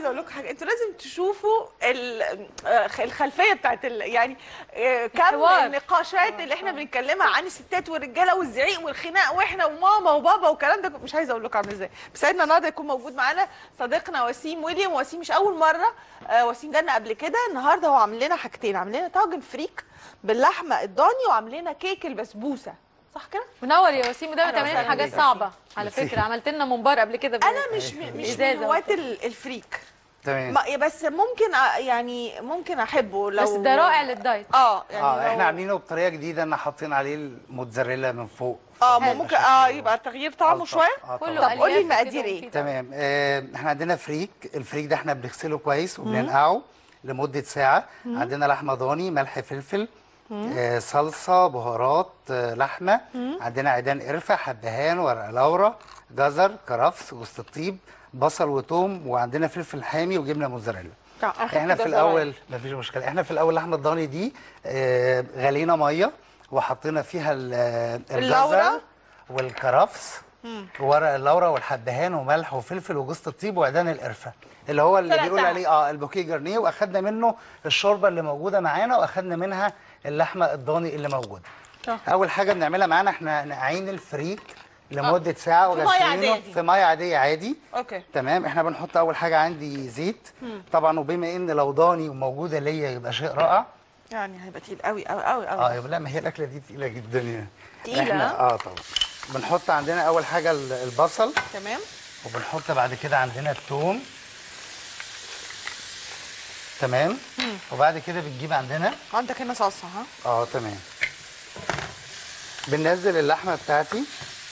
اقول لكم حاجه انتوا لازم تشوفوا ال- آه، الخلفيه بتاعت ال... يعني آه، كم الحوار. النقاشات اللي احنا بنتكلمها عن الستات والرجاله والزعيق والخناق واحنا وماما وبابا والكلام ده مش عايزه اقول لكم عامل ازاي بس سعدنا النهارده يكون موجود معانا صديقنا وسيم ويليام وسيم مش اول مره آه، وسيم جالنا قبل كده النهارده هو عامل لنا حاجتين عامل لنا طاجن فريك باللحمه الضاني وعامل لنا كيك البسبوسه صح كده منور يا وسيم ودايما أهلا بتعملي وسهلا حاجات بيك. صعبه على فكره عملت لنا ممبار قبل كده ب- انا مش مش من إزازة هواة وبتاع. ال- الفريك تمام ما بس ممكن أ- يعني ممكن احبه لو بس ده رائع للدايت اه يعني اه لو- احنا عاملينه بطريقه جديده ان حاطين عليه الموتزاريلا من فوق اه حلو. ممكن اه يبقى تغيير طعمه ألطف. شويه آه كله طبعاً. طب قولي ألياف كده المقادير إيه؟ ومفيد. تمام آه احنا عندنا فريك الفريك ده احنا بنغسله كويس وبننقعه لمده ساعه عندنا لحمه ضاني ملح فلفل آه صلصه بهارات آه لحمه عندنا عيدان قرفه حبهان ورق لورا جزر كرفس جوز الطيب بصل وتوم وعندنا فلفل حامي وجبنه موتزاريلا طب آخر احنا كده في زراير. الاول مفيش مشكله احنا في الاول لحمه الضاني دي آه غلينا ميه وحطينا فيها ال- آه، اللورا. الجزر والكرفس وورق اللورا والحبهان وملح وفلفل وجوز الطيب وعيدان القرفه اللي هو اللي سلقتها. بيقول عليه اه البوكيه جرنيه واخدنا منه الشوربه اللي موجوده معانا واخدنا منها اللحمه الضاني اللي موجوده آه. اول حاجه بنعملها معانا احنا نقعين الفريك لمده ساعه في مية وغسلينه عادية. في ميه عاديه عادي اوكي تمام احنا بنحط اول حاجه عندي زيت طبعا وبما ان لو ضاني وموجوده ليا يبقى شيء رائع يعني هيبقى تقيل قوي قوي قوي اه قوي يبقى لا ما هي الاكله دي تقيله جدا يعني تقيلة؟ احنا اه طبعا بنحط عندنا اول حاجه ال- البصل تمام وبنحط بعد كده عندنا الثوم تمام وبعد كده بنجيب عندنا عندك هنا صلصه ها اه تمام بننزل اللحمه بتاعتي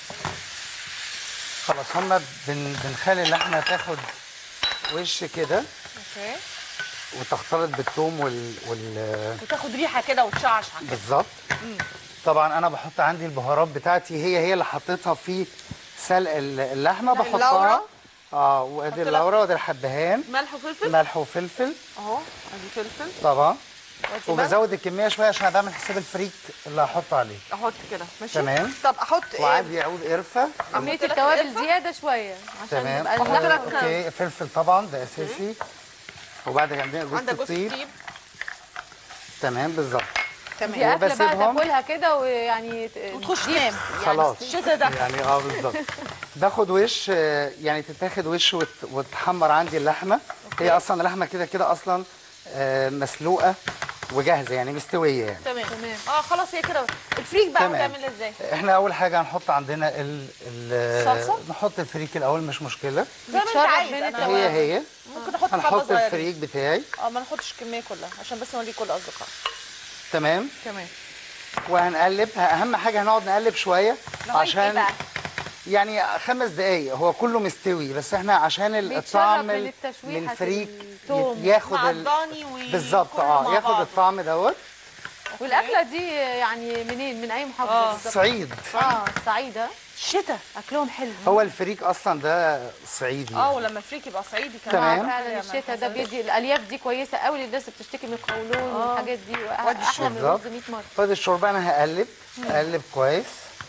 خلاص هما بن بنخلي اللحمه تاخد وش كده اوكي وتختلط بالثوم وال, وال... وتاخد ريحه كده وتشعشع كده بالظبط طبعا انا بحط عندي البهارات بتاعتي هي هي اللي حطيتها في سلق ال- اللحمه اللورا. بحطها اه وادي حط لك- اللورا وادي الحبهان ملح وفلفل ملح وفلفل اهو ادي فلفل طبعا وادي ملح. وبزود الكميه شويه عشان بعمل حساب الفريك اللي هحطه عليه احط كده ماشي تمام. طب احط ايه وعندي عود قرفه كميه أحط لك التوابل قرفة؟ زياده شويه عشان تمام يبقى أحط اللحمة- لك- اوكي فلفل طبعا ده اساسي وبعد كده عندنا جوز عندك جوز الطيب الطيب تمام بالظبط دي تمام اكله بقى وبسيبهم. تاكلها كده ويعني ت- وتخش دي- تنام يعني خلاص الشتا ده يعني اه بالظبط باخد وش آه، يعني تتاخد وش وت- وتحمر عندي اللحمه هي اصلا اللحمه كده كده اصلا آه، مسلوقه وجاهزه يعني مستويه يعني تمام تمام. اه خلاص هي كده الفريك بقى تمام. بتعملها ازاي احنا اول حاجه هنحط عندنا ال ال صلصة؟ نحط الفريك الاول مش مشكله زي ما انت بتشرب عايز بين انا هي هي ممكن احط حبه هنحط صغيره الفريك بتاعي اه ما نحطش الكميه كلها عشان بس نوري كل الاصدقاء تمام تمام وهنقلب اهم حاجه هنقعد نقلب شويه لغاية إيه عشان بقى؟ يعني خمس دقايق هو كله مستوي بس احنا عشان ال- بيتشرب الطعم من ال- التشويحة من الفريك التوم ي- ياخد مع ال- الضاني و بالظبط كله اه مع ياخد بعض. الطعم دوت والاكله دي يعني منين من اي محافظه آه. بالظبط؟ صعيد اه الصعيد ها الشتا اكلهم حلو هو الفريك اصلا ده صعيدي اه ولما الفريك يبقى صعيدي كمان تمام. آه، فعلا الشتاء ده بيدي الالياف دي كويسه قوي للناس اللي بتشتكي من القولون والحاجات دي وادي احلى من بالظبط. الرز 100 مره خد الشوربه انا هقلب اقلب كويس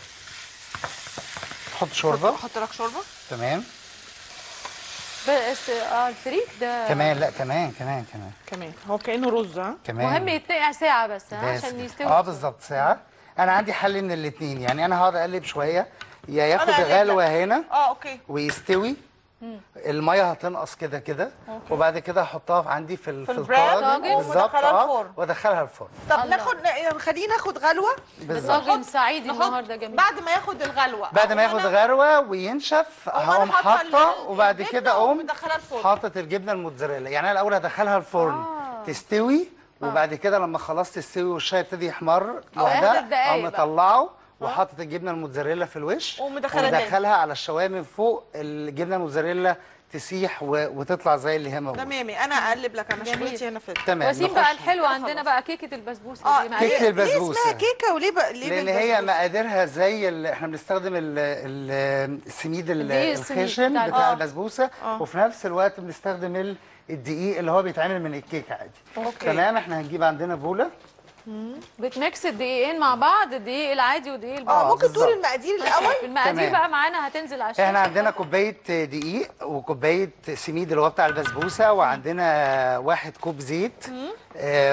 تحط شوربه احط لك شوربه تمام بس اه الفريك ده كمان لا كمان كمان كمان كمان هو كانه رز ها كمان مهم يتنقع ساعه بس ها داسم. عشان يستوي اه بالظبط ساعه انا عندي حل من الاثنين يعني انا هقعد اقلب شويه يا ياخد أنا أقلب غلوه هنا اه اوكي ويستوي الميه هتنقص كده كده وبعد كده احطها عندي في ال- في في البراد طاجن بالظبط وندخلها اه الفرن. وادخلها الفرن طب الله. ناخد ن- خلينا ناخد غلوه بالظبط طاجن صعيدي نحط النهارده جميل بعد ما ياخد الغلوه بعد ما أقوم ياخد أنا- غروه وينشف أقوم أنا هقوم حاطة حاطه ال- وبعد الجبنة كده اقوم ومدخلها الفرن. حاطط الجبنه الموتزاريلا يعني انا الاول هدخلها الفرن آه. تستوي وبعد كده لما خلاص تستوي والشاي يبتدي يحمر آخر لوحدها دقايق اقوم بقى. مطلعه وحاطط الجبنه الموتزاريلا في الوش ومدخلها تاني. ومدخلها على الشوايه من فوق الجبنه الموتزاريلا تسيح و... وتطلع زي اللي هي موجوده تمامي انا اقلب لك انا جميل. شغلتي هنا في تمام وسيم بقى نخش. الحلو كده عندنا خلاص. بقى كيكه البسبوسه اه دي كيكة معلش. ليه البسبوسة. اسمها كيكه وليه بقى ليه لان هي بالبسبوسة؟ مقاديرها زي ال... احنا بنستخدم ال... ال... السميد ال- الدقيق السميد الخشن بتاع بتاع, آه. البسبوسه آه. وفي نفس الوقت بنستخدم ال... الدقيق اللي هو بيتعمل من الكيك عادي أوكي. تمام احنا هنجيب عندنا بوله بتميكس الدقيقين مع بعض الدقيق العادي والدقيق اه البودرة ممكن بالظبط. تقول المقادير الاول المقادير تمام. بقى معانا هتنزل على الشاشة احنا عندنا كوبايه دقيق وكوبايه سميد اللي هو بتاع البسبوسه وعندنا واحد كوب زيت آه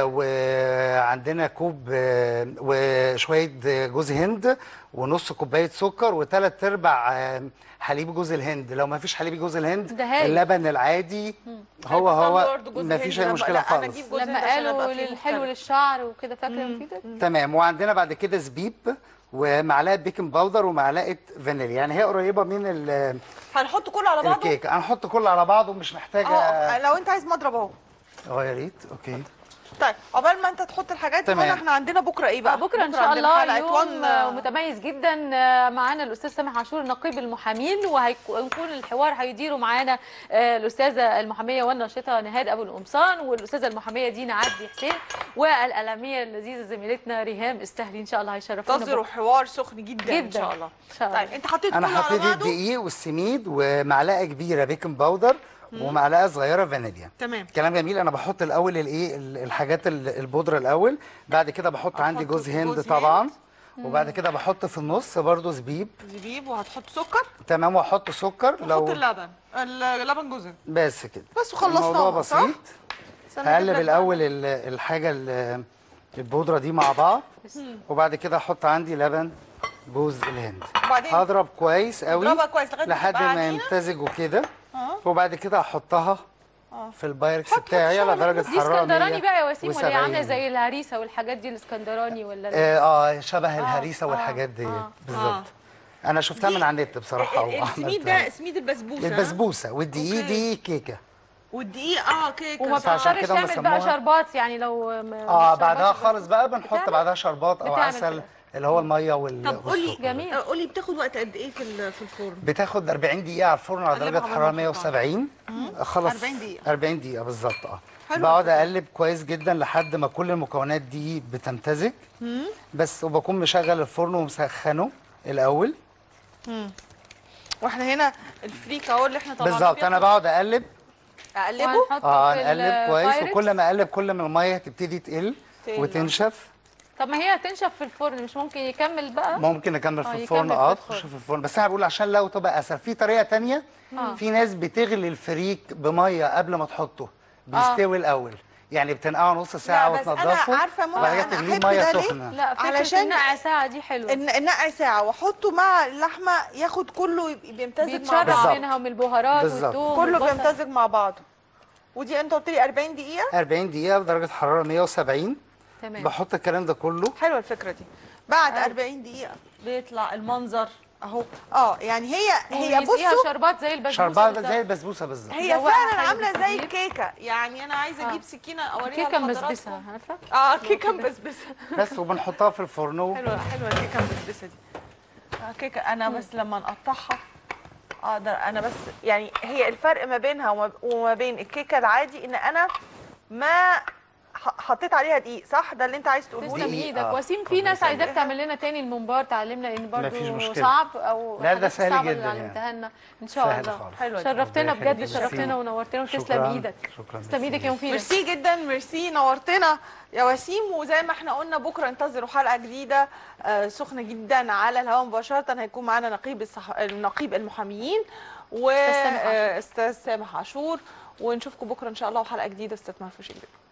وعندنا كوب آه وشويه جوز هند ونص كوبايه سكر وثلاث ارباع آه حليب جوز الهند لو ما فيش حليب جوز الهند ده هايل. اللبن العادي هو أنا هو برضه جوز ما فيش اي الهند مشكله لما- لا، أنا خالص أجيب جوز لما الهند عشان قالوا أبقى فيه للحلو مختلف. للشعر وكده فاكره مفيدة تمام وعندنا بعد كده زبيب ومعلقه بيكنج باودر ومعلقه فانيليا يعني هي قريبه من ال- هنحط كله على بعضه الكيك هنحط كله على بعضه مش محتاجه اه لو انت عايز مضرب اهو اه يا ريت اوكي طيب عقبال ما انت تحط الحاجات دي تمام. قلنا احنا عندنا بكره ايه بقى بكره ان شاء عندنا الله حلقة يوم وان- آه، متميز جدا آه، معانا الاستاذ سامح عاشور نقيب المحامين وهيكون الحوار هيديره معانا آه، الاستاذه المحاميه والناشطه نهاد ابو القمصان والاستاذه المحاميه دينا عدلي حسين والاعلاميه اللذيذه زميلتنا ريهام استهلي ان شاء الله هيشرفونا انتظروا بكرة. حوار سخن جدا, ان جدا شاء الله ان شاء الله طيب انت حطيت انا كله على حطيت بعضه الدقيق والسميد ومعلقه كبيره بيكنج باودر ومعلقه صغيره فانيليا تمام كلام جميل انا بحط الاول الايه ال- الحاجات ال- البودره الاول بعد كده بحط عندي أحط جوز هند جوز طبعا هند. وبعد كده بحط في النص برضو زبيب زبيب وهتحط سكر تمام واحط سكر وحط لو اللبن اللبن جوز هند. بس كده بس وخلصناه الموضوع صح؟ بسيط استنى هقلب أجيب لك الاول ال- الحاجه ال- البودره دي مع بعض وبعد كده احط عندي لبن جوز الهند وبعدين هضرب كويس قوي اضربها كويس لغايه ما لحد تبقى ما عجينة. يمتزجوا كده اه وبعد كده احطها اه في البايركس حط بتاعي على شغل درجه دي حراره اسكندراني بقى يا وسيم ولا هي عامله 170. زي الهريسه والحاجات دي الاسكندراني ولا اه آه، شبه الهريسه والحاجات دي آه. بالظبط انا شفتها دي- من على النت بصراحه ال- ال- السميد وعملتها. ده سميد البسبوسه البسبوسه والدقيق أوكي. دي كيكه والدقيق اه كيكه وما صح. عشان بتضطرش كده تعمل بقى بيسموها- شربات يعني لو م- اه مش بعدها شربات خالص بقى بنحط بتعمل- بعدها شربات او بتعمل عسل كده. اللي هو الميه وال طب قولي والسكر. جميل. آه، قولي بتاخد وقت قد ايه في ال- في الفرن بتاخد 40 دقيقة على الفرن على قلبها درجة عقبال حرارة ما تحطها. 170 خلاص 40 دقيقة. 40 دقيقة بالظبط اه حلو بقعد الفكرة. اقلب كويس جدا لحد ما كل المكونات دي بتمتزج بس وبكون مشغل الفرن ومسخنه الاول واحنا هنا الفريك اهو اللي احنا طبعا بالظبط انا بقعد اقلب اقلبه وهنحطه اه في نقلب كويس البايركس. وكل ما اقلب كل ما الميه تبتدي تقل تقل. وتنشف طب ما هي هتنشف في الفرن مش ممكن يكمل بقى ممكن نكمل آه، في يكمل الفرن في اه الفرن. تخش في الفرن بس انا بقول عشان لو تبقى اسهل في طريقه تانية آه. في ناس بتغلي الفريك بميه قبل ما تحطه بيستوي الاول يعني بتنقعه نص ساعه لا، بس أنا وتنضفه عارفة يا ماما وبعد كده أنا تغليه أحب ميه ده ليه؟ سخنه لا فكره علشان- النقع ساعه دي حلوه الن- النقع ساعه واحطه مع اللحمه ياخد كله يبقى بيمتزج مع بيتشرب بعض بالظبط. منها من البهارات بالظبط. والثوم كله والبصل. بيمتزج مع بعضه ودي انت قلت لي 40 دقيقه 40 دقيقه بدرجه حراره 170 تمام بحط الكلام ده كله حلوه الفكره دي بعد أيوة. 40 دقيقه بيطلع المنظر اهو اه يعني هي هي ويسقيها بصوا شربات زي البسبوسه شربات بالظبط. زي البسبوسه بالظبط هي مدوقة فعلا حلو عامله زي بالزبيب. الكيكه يعني انا عايزه آه. اجيب سكينه اوريها كيكه لحضراتكم. مبسبسه عارفه اه كيكه مبسبسه بس وبنحطها في الفرن و- حلوه حلوه الكيكه المبسبسه دي آه كيكه انا بس لما نقطعها اقدر انا بس يعني هي الفرق ما بينها وما, وما بين الكيكه العادي ان انا ما ح- حطيت عليها دقيق صح ده اللي انت عايز تقوله تسلم لي دقيق، ايدك آه. وسيم في ربنا ناس عايزاك يسلمك. تعمل لنا تاني الممبار تعلمنا لان مفيش برضه مشكلة. صعب او لا، ده الحاجات سهل الصعبة جدا اللي يعني. علمتها لنا ان شاء سهل الله خالص. حلوة دي. شرفتنا ربنا بجد يخليك. شرفتنا ميرسي. ونورتنا وتسلم شكراً. ايدك شكراً. تسلم ايدك يا مفيدة ميرسي جدا ميرسي نورتنا يا وسيم وزي ما احنا قلنا بكره انتظروا حلقه جديده آه، سخنه جدا على الهواء مباشره هيكون معانا نقيب الصح... النقيب المحاميين أستاذ سامح عاشور. واستاذ سامح عاشور ونشوفكم بكره ان شاء الله وحلقه جديده استاذ مرفوش البيت